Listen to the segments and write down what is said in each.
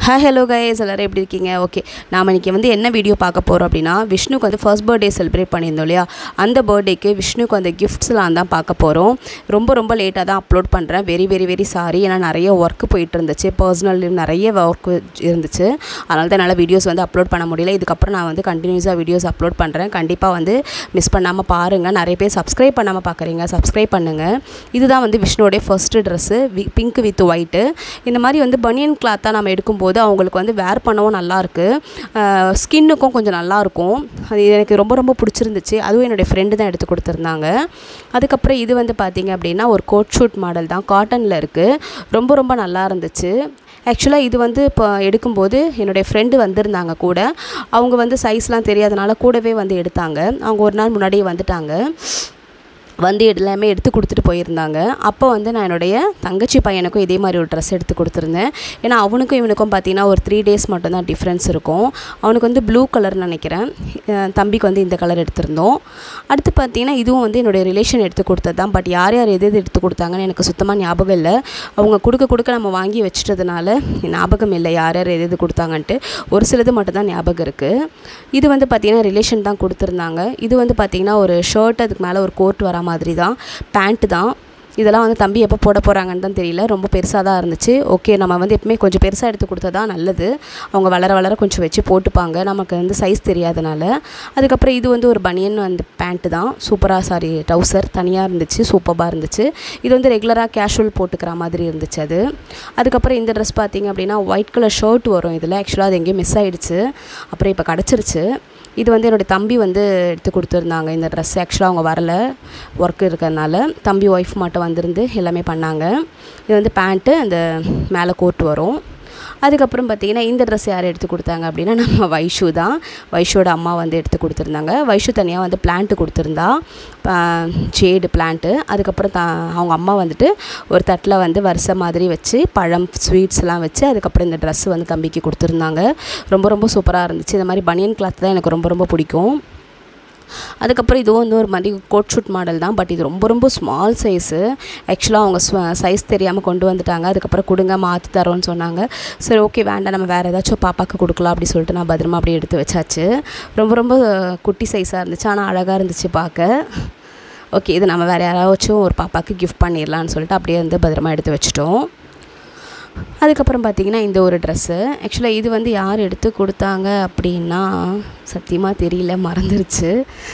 hi hello guys எல்லோரும் எப்படி இருக்கீங்க ஓகே நாம் இன்றைக்கி வந்து என்ன வீடியோ பார்க்க போகிறோம் அப்படின்னா விஷ்ணுக்கு வந்து ஃபர்ஸ்ட் பர்த்டே செலிப்ரேட் பண்ணியிருந்தோம் இல்லையா அந்த பர்த்டேக்கு விஷ்ணுக்கு அந்த கிஃப்ட்ஸ்லாம் தான் பார்க்க போகிறோம் ரொம்ப ரொம்ப லேட்டாக தான் அப்லோட் பண்ணுறேன் வெரி வெரி வெரி சாரி ஏன்னா நிறைய ஒர்க் போயிட்டு இருந்துச்சு பர்சனல் நிறைய ஒர்க் இருந்துச்சு அதனால தான் என்னால் வீடியோஸ் வந்து அப்லோட் பண்ண முடியல இதுக்கப்புறம் நான் வந்து கண்டினியூஸாக வீடியோஸ் அப்லோட் பண்ணுறேன் கண்டிப்பாக வந்து மிஸ் பண்ணாமல் பாருங்கள் நிறைய பேர் சப்ஸ்கிரைப் பண்ணாமல் பார்க்குறீங்க சப்ஸ்கிரைப் பண்ணுங்கள் இதுதான் வந்து விஷ்ணுவோடைய ஃபர்ஸ்ட்டு ட்ரெஸ்ஸு வி பிங்க் வித் ஒயிட்டு இந்த மாதிரி வந்து பனியன் கிளாத்தாக நம்ம எடுக்கும்போது அவங்களுக்கு வந்து வேர் பண்ணவும் நல்லாயிருக்கு ஸ்கின்னுக்கும் கொஞ்சம் நல்லாயிருக்கும் அது எனக்கு ரொம்ப ரொம்ப பிடிச்சிருந்துச்சு அதுவும் என்னுடைய ஃப்ரெண்டு தான் எடுத்து கொடுத்துருந்தாங்க அதுக்கப்புறம் இது வந்து பார்த்திங்க அப்படின்னா ஒரு கோட் ஷூட் மாடல் தான் காட்டனில் இருக்குது ரொம்ப ரொம்ப நல்லா இருந்துச்சு ஆக்சுவலாக இது வந்து இப்போ எடுக்கும்போது என்னுடைய ஃப்ரெண்டு வந்திருந்தாங்க கூட அவங்க வந்து சைஸ்லாம் தெரியாதனால கூடவே வந்து எடுத்தாங்க அவங்க ஒரு நாள் முன்னாடியே வந்துட்டாங்க வந்து எல்லாமே எடுத்து கொடுத்துட்டு போயிருந்தாங்க அப்போ வந்து நான் என்னுடைய தங்கச்சி பையனுக்கும் இதே மாதிரி ஒரு ட்ரெஸ் எடுத்து கொடுத்துருந்தேன் ஏன்னா அவனுக்கும் இவனுக்கும் பார்த்தீங்கன்னா ஒரு த்ரீ டேஸ் மட்டும்தான் டிஃப்ரென்ஸ் இருக்கும் அவனுக்கு வந்து ப்ளூ கலர்னு நினைக்கிறேன் அஹ் தம்பிக்கு வந்து இந்த கலர் எடுத்திருந்தோம் அடுத்து பார்த்தீங்கன்னா இதுவும் வந்து என்னுடைய ரிலேஷன் எடுத்து கொடுத்தது தான் பட் யார் யார் எது எது எடுத்து கொடுத்தாங்கன்னு எனக்கு சுத்தமாக ஞாபகம் இல்லை அவங்க கொடுக்க கொடுக்க நம்ம வாங்கி வச்சிட்டதுனால ஞாபகம் இல்லை யார் யார் எது எது கொடுத்தாங்கன்ட்டு ஒரு சிலது மட்டும்தான் ஞாபகம் இருக்குது இது வந்து பார்த்திங்கன்னா ரிலேஷன் தான் கொடுத்துருந்தாங்க இது வந்து பார்த்திங்கன்னா ஒரு ஷர்ட் அதுக்கு மேலே ஒரு கோட் வர மாதிரி தான் பேண்ட்டு தான் இதெல்லாம் வந்து தம்பி எப்போ போட போகிறாங்கன்னு தான் தெரியல ரொம்ப பெருசாக தான் இருந்துச்சு ஓகே நம்ம வந்து எப்பவுமே கொஞ்சம் பெருசாக எடுத்து கொடுத்தா தான் நல்லது அவங்க வளர வளர கொஞ்சம் வச்சு போட்டுப்பாங்க நமக்கு வந்து சைஸ் தெரியாதனால அதுக்கப்புறம் இது வந்து ஒரு பனியன் அந்த பேண்ட்டு தான் சூப்பராக சாரி டவுசர் தனியாக இருந்துச்சு சூப்பராக இருந்துச்சு இது வந்து ரெகுலராக கேஷுவல் போட்டுக்கிற மாதிரி இருந்துச்சு அது அதுக்கப்புறம் இந்த ட்ரெஸ் பார்த்திங்க அப்படின்னா ஒயிட் கலர் ஷர்ட் வரும் இதில் ஆக்சுவலாக அது எங்கேயும் மிஸ் ஆகிடுச்சு அப்புறம் இப்போ கிடச்சிருச்சு இது வந்து என்னுடைய தம்பி வந்து எடுத்து கொடுத்துருந்தாங்க இந்த ட்ரெஸ் ஆக்சுவலாக அவங்க வரல ஒர்க் இருக்கிறதுனால தம்பி ஒய்ஃப் மட்டும் வந்திருந்து எல்லாமே பண்ணாங்க இது வந்து பேண்ட்டு அந்த மேலே கோட் வரும் அதுக்கப்புறம் பார்த்திங்கன்னா இந்த ட்ரெஸ் யார் எடுத்து கொடுத்தாங்க அப்படின்னா நம்ம வைஷு தான் வைஷோட அம்மா வந்து எடுத்து கொடுத்துருந்தாங்க வைஷு தனியாக வந்து பிளான்ட்டு கொடுத்துருந்தா ஷேடு பிளான்ட்டு அதுக்கப்புறம் த அவங்க அம்மா வந்துட்டு ஒரு தட்டில் வந்து வரிசை மாதிரி வச்சு பழம் ஸ்வீட்ஸ்லாம் வச்சு அதுக்கப்புறம் இந்த ட்ரெஸ் வந்து தம்பிக்கு கொடுத்துருந்தாங்க ரொம்ப ரொம்ப சூப்பராக இருந்துச்சு இந்த மாதிரி பனியன் கிளாத் தான் எனக்கு ரொம்ப ரொம்ப பிடிக்கும் அதுக்கப்புறம் இதுவும் வந்து ஒரு மாதிரி கோட் ஷூட் மாடல் தான் பட் இது ரொம்ப ரொம்ப ஸ்மால் சைஸு ஆக்சுவலாக அவங்க சைஸ் தெரியாமல் கொண்டு வந்துட்டாங்க அதுக்கப்புறம் கொடுங்க மாற்றி தரோன்னு சொன்னாங்க சரி ஓகே வேண்டாம் நம்ம வேறு ஏதாச்சும் பாப்பாவுக்கு கொடுக்கலாம் அப்படி சொல்லிட்டு நான் பத்திரமா அப்படியே எடுத்து வச்சாச்சு ரொம்ப ரொம்ப குட்டி சைஸாக இருந்துச்சு ஆனால் அழகாக இருந்துச்சு பார்க்க ஓகே இது நம்ம வேறு யாராச்சும் ஒரு பாப்பாவுக்கு கிஃப்ட் பண்ணிடலான்னு சொல்லிட்டு அப்படியே வந்து பத்திரமா எடுத்து வச்சிட்டோம் அதுக்கப்புறம் பார்த்திங்கன்னா இந்த ஒரு ட்ரெஸ்ஸு ஆக்சுவலாக இது வந்து யார் எடுத்து கொடுத்தாங்க அப்படின்னா சத்தியமாக தெரியல மறந்துருச்சு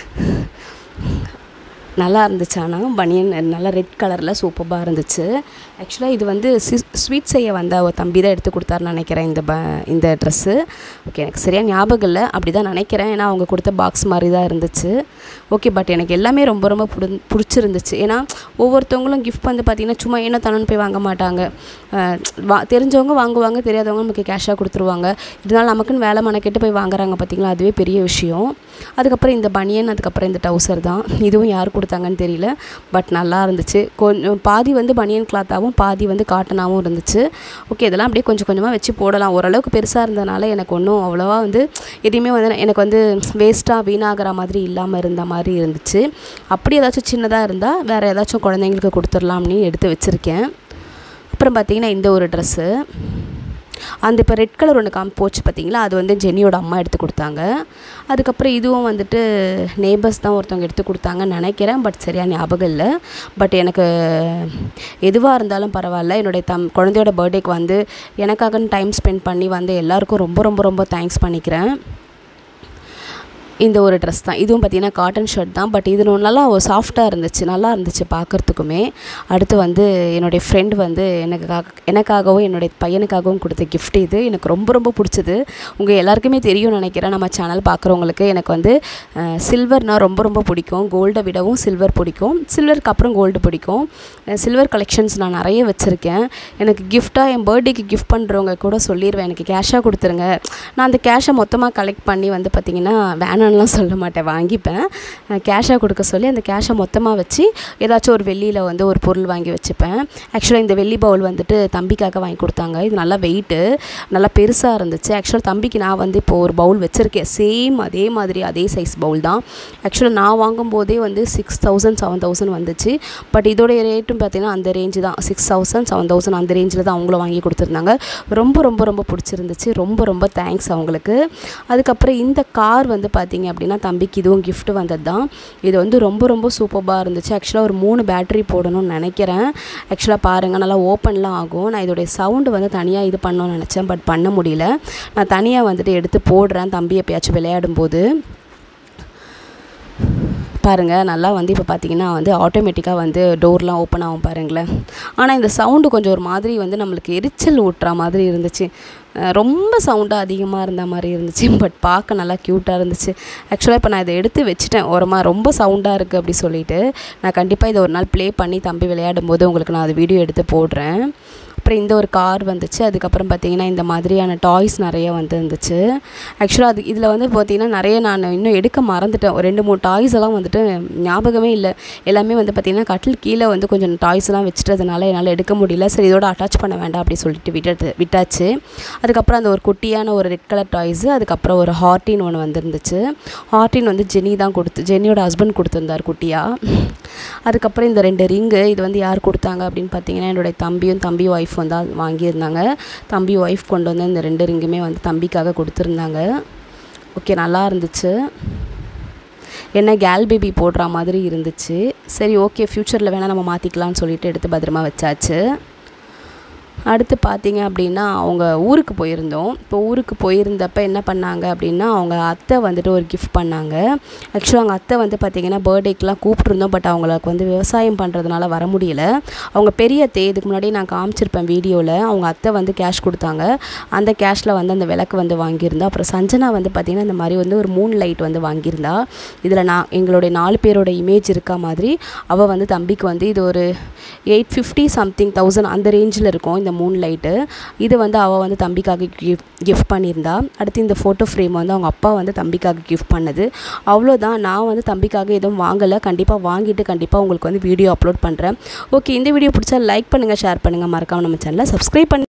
நல்லா இருந்துச்சு ஆனால் பனியன் நல்லா ரெட் கலரில் சூப்பராக இருந்துச்சு ஆக்சுவலாக இது வந்து ஸ்வீட் செய்ய வந்த ஒரு தம்பி தான் எடுத்து கொடுத்தாருன்னு நினைக்கிறேன் இந்த ப இந்த ட்ரெஸ்ஸு ஓகே எனக்கு சரியாக ஞாபகம் இல்லை அப்படி தான் நினைக்கிறேன் ஏன்னா அவங்க கொடுத்த பாக்ஸ் மாதிரி தான் இருந்துச்சு ஓகே பட் எனக்கு எல்லாமே ரொம்ப ரொம்ப பிடி பிடிச்சிருந்துச்சு ஏன்னா ஒவ்வொருத்தவங்களும் கிஃப்ட் வந்து பார்த்திங்கன்னா சும்மா ஏனோ தனன்னு போய் வாங்க மாட்டாங்க வா தெரிஞ்சவங்க வாங்குவாங்க தெரியாதவங்க நமக்கு கேஷாக கொடுத்துருவாங்க இதனால் நமக்குன்னு வேலை மனக்கெட்டு போய் வாங்குறாங்க பார்த்திங்களா அதுவே பெரிய விஷயம் அதுக்கப்புறம் இந்த பனியன் அதுக்கப்புறம் இந்த டவுசர் தான் இதுவும் யார் கொடுத்தாங்கன்னு தெரியல பட் நல்லா இருந்துச்சு கொஞ்சம் பாதி வந்து பனியன் கிளாத்தாகவும் பாதி வந்து காட்டனாகவும் இருந்துச்சு ஓகே இதெல்லாம் அப்படியே கொஞ்சம் கொஞ்சமாக வச்சு போடலாம் ஓரளவுக்கு பெருசாக இருந்தனால எனக்கு ஒன்றும் அவ்வளோவா வந்து எதையுமே வந்து எனக்கு வந்து வேஸ்ட்டாக வீணாகிற மாதிரி இல்லாமல் இருந்த மாதிரி இருந்துச்சு அப்படி ஏதாச்சும் சின்னதாக இருந்தால் வேறு ஏதாச்சும் குழந்தைங்களுக்கு கொடுத்துடலாம்னு எடுத்து வச்சுருக்கேன் அப்புறம் பார்த்திங்கன்னா இந்த ஒரு ட்ரெஸ்ஸு அந்த இப்போ ரெட் கலர் ஒன்று காமி போச்சு பார்த்தீங்களா அது வந்து ஜெனியோட அம்மா எடுத்து கொடுத்தாங்க அதுக்கப்புறம் இதுவும் வந்துட்டு நேபர்ஸ் தான் ஒருத்தவங்க எடுத்து கொடுத்தாங்கன்னு நினைக்கிறேன் பட் சரியாக ஞாபகம் இல்லை பட் எனக்கு எதுவாக இருந்தாலும் பரவாயில்ல என்னுடைய தம் குழந்தையோட பர்த்டேக்கு வந்து எனக்காகன்னு டைம் ஸ்பெண்ட் பண்ணி வந்து எல்லாருக்கும் ரொம்ப ரொம்ப ரொம்ப தேங்க்ஸ் பண்ணிக்கிறேன் இந்த ஒரு ட்ரெஸ் தான் இதுவும் பார்த்திங்கன்னா காட்டன் ஷர்ட் தான் பட் இது நல்லா சாஃப்டாக இருந்துச்சு நல்லா இருந்துச்சு பார்க்குறதுக்குமே அடுத்து வந்து என்னுடைய ஃப்ரெண்ட் வந்து எனக்காக எனக்காகவும் என்னுடைய பையனுக்காகவும் கொடுத்த கிஃப்ட் இது எனக்கு ரொம்ப ரொம்ப பிடிச்சது உங்கள் எல்லாருக்குமே தெரியும்னு நினைக்கிறேன் நம்ம சேனல் பார்க்குறவங்களுக்கு எனக்கு வந்து சில்வர்னால் ரொம்ப ரொம்ப பிடிக்கும் கோல்டை விடவும் சில்வர் பிடிக்கும் சில்வருக்கு அப்புறம் கோல்டு பிடிக்கும் சில்வர் கலெக்ஷன்ஸ் நான் நிறைய வச்சுருக்கேன் எனக்கு கிஃப்டாக என் பர்த்டேக்கு கிஃப்ட் பண்ணுறவங்க கூட சொல்லிடுவேன் எனக்கு கேஷாக கொடுத்துருங்க நான் அந்த கேஷை மொத்தமாக கலெக்ட் பண்ணி வந்து பார்த்திங்கன்னா வேணும் வேணாம்லாம் சொல்ல மாட்டேன் வாங்கிப்பேன் கேஷாக கொடுக்க சொல்லி அந்த கேஷை மொத்தமாக வச்சு ஏதாச்சும் ஒரு வெள்ளியில் வந்து ஒரு பொருள் வாங்கி வச்சுப்பேன் ஆக்சுவலாக இந்த வெள்ளி பவுல் வந்துட்டு தம்பிக்காக வாங்கி கொடுத்தாங்க இது நல்லா வெயிட்டு நல்லா பெருசாக இருந்துச்சு ஆக்சுவலாக தம்பிக்கு நான் வந்து இப்போ ஒரு பவுல் வச்சுருக்கேன் சேம் அதே மாதிரி அதே சைஸ் பவுல் தான் ஆக்சுவலாக நான் வாங்கும்போதே வந்து சிக்ஸ் தௌசண்ட் செவன் தௌசண்ட் வந்துச்சு பட் இதோடைய ரேட்டும் பார்த்தீங்கன்னா அந்த ரேஞ்சு தான் சிக்ஸ் தௌசண்ட் செவன் தௌசண்ட் அந்த ரேஞ்சில் தான் அவங்களும் வாங்கி கொடுத்துருந்தாங்க ரொம்ப ரொம்ப ரொம்ப பிடிச்சிருந்துச்சு ரொம்ப ரொம்ப தேங்க்ஸ் அவங்களுக்கு அதுக்கப்புறம் இந்த கார் வந்து பார்த்தீங்க அப்படின்னா தம்பிக்கு இதுவும் gift வந்தது தான் இது வந்து ரொம்ப ரொம்ப சூப்பராக இருந்துச்சு ஆக்சுவலாக ஒரு மூணு பேட்டரி போடணும்னு நினைக்கிறேன் ஆக்சுவலாக பாருங்கள் நல்லா ஓப்பன்லாம் ஆகும் நான் இதோடைய சவுண்டு வந்து தனியாக இது பண்ணணும்னு நினச்சேன் பட் பண்ண முடியல நான் தனியாக வந்துட்டு எடுத்து போடுறேன் தம்பி எப்பயாச்சும் விளையாடும்போது பாருங்கள் நல்லா வந்து இப்போ பார்த்தீங்கன்னா வந்து ஆட்டோமேட்டிக்காக வந்து டோர்லாம் ஓப்பன் ஆகும் பாருங்களேன் ஆனால் இந்த சவுண்டு கொஞ்சம் ஒரு மாதிரி வந்து நம்மளுக்கு எரிச்சல் ஊட்டுற மாதிரி இருந்துச்சு அஹ் ரொம்ப சவுண்டாக அதிகமாக இருந்த மாதிரி இருந்துச்சு பட் பார்க்க நல்லா க்யூட்டாக இருந்துச்சு ஆக்சுவலாக இப்போ நான் இதை எடுத்து வச்சுட்டேன் ஓரமாக ரொம்ப சவுண்டாக இருக்குது அப்படி சொல்லிட்டு நான் கண்டிப்பாக இதை ஒரு நாள் ப்ளே பண்ணி தம்பி விளையாடும் போது உங்களுக்கு நான் அது வீடியோ எடுத்து போடுறேன் அப்புறம் இந்த ஒரு கார் வந்துச்சு அதுக்கப்புறம் பார்த்தீங்கன்னா இந்த மாதிரியான டாய்ஸ் நிறைய வந்து இருந்துச்சு ஆக்சுவலாக அது இதில் வந்து பார்த்தீங்கன்னா நிறைய நான் இன்னும் எடுக்க மறந்துட்டேன் ஒரு ரெண்டு மூணு டாய்ஸ் எல்லாம் வந்துட்டு ஞாபகமே இல்லை எல்லாமே வந்து பார்த்தீங்கன்னா கட்டில் கீழே வந்து கொஞ்சம் டாய்ஸ் எல்லாம் வச்சுட்டதுனால என்னால் எடுக்க முடியல சரி இதோட அட்டாச் பண்ண வேண்டாம் அப்படி சொல்லிட்டு விட்டுட்டு விட்டாச்சு அதுக்கப்புறம் அந்த ஒரு குட்டியான ஒரு ரெட் கலர் டாய்ஸு அதுக்கப்புறம் ஒரு ஹார்டின் ஒன்று வந்துருந்துச்சு ஹார்டின் வந்து ஜெனி தான் கொடுத்து ஜெனியோட ஹஸ்பண்ட் கொடுத்துருந்தார் குட்டியாக அதுக்கப்புறம் இந்த ரெண்டு ரிங்கு இது வந்து யார் கொடுத்தாங்க அப்படின்னு பார்த்தீங்கன்னா என்னுடைய தம்பியும் தம்பி ஒய்ஃப் வந்து வாங்கியிருந்தாங்க தம்பி ஒய்ஃப் கொண்டு வந்து இந்த ரெண்டு ரிங்குமே வந்து தம்பிக்காக கொடுத்துருந்தாங்க ஓகே நல்லா இருந்துச்சு என்ன கேல் பேபி போடுற மாதிரி இருந்துச்சு சரி ஓகே ஃப்யூச்சரில் வேணால் நம்ம மாற்றிக்கலாம்னு சொல்லிட்டு எடுத்து பத்திரமா வச்சாச்சு அடுத்து பார்த்தீங்க அப்படின்னா அவங்க ஊருக்கு போயிருந்தோம் இப்போ ஊருக்கு போயிருந்தப்ப என்ன பண்ணாங்க அப்படின்னா அவங்க அத்தை வந்துட்டு ஒரு கிஃப்ட் பண்ணாங்க ஆக்சுவலாக அவங்க அத்தை வந்து பார்த்திங்கன்னா பர்த்டேக்கெலாம் கூப்பிட்ருந்தோம் பட் அவங்களுக்கு வந்து விவசாயம் பண்ணுறதுனால வர முடியல அவங்க பெரிய அத்தை இதுக்கு முன்னாடி நான் காமிச்சிருப்பேன் வீடியோவில் அவங்க அத்தை வந்து கேஷ் கொடுத்தாங்க அந்த கேஷில் வந்து அந்த விளக்கு வந்து வாங்கியிருந்தா அப்புறம் சஞ்சனா வந்து பார்த்திங்கன்னா இந்த மாதிரி வந்து ஒரு மூன் லைட் வந்து வாங்கியிருந்தா இதில் நான் எங்களுடைய நாலு பேரோட இமேஜ் இருக்கா மாதிரி அவள் வந்து தம்பிக்கு வந்து இது ஒரு எயிட் ஃபிஃப்டி சம்திங் தௌசண்ட் அந்த ரேஞ்சில் இருக்கும் இந்த மூன் லைட்டு இது வந்து அவள் வந்து தம்பிக்காக கிஃப்ட் கிஃப்ட் பண்ணியிருந்தா அடுத்து இந்த ஃபோட்டோ ஃப்ரேம் வந்து அவங்க அப்பா வந்து தம்பிக்காக கிஃப்ட் பண்ணது அவ்வளோதான் நான் வந்து தம்பிக்காக எதுவும் வாங்கலை கண்டிப்பாக வாங்கிட்டு கண்டிப்பாக உங்களுக்கு வந்து வீடியோ அப்லோட் பண்ணுறேன் ஓகே இந்த வீடியோ பிடிச்சா லைக் பண்ணுங்கள் ஷேர் பண்ணுங்கள் மறக்காமல் நம்ம சேனலை சப்ஸ்கிரைப் பண்ணி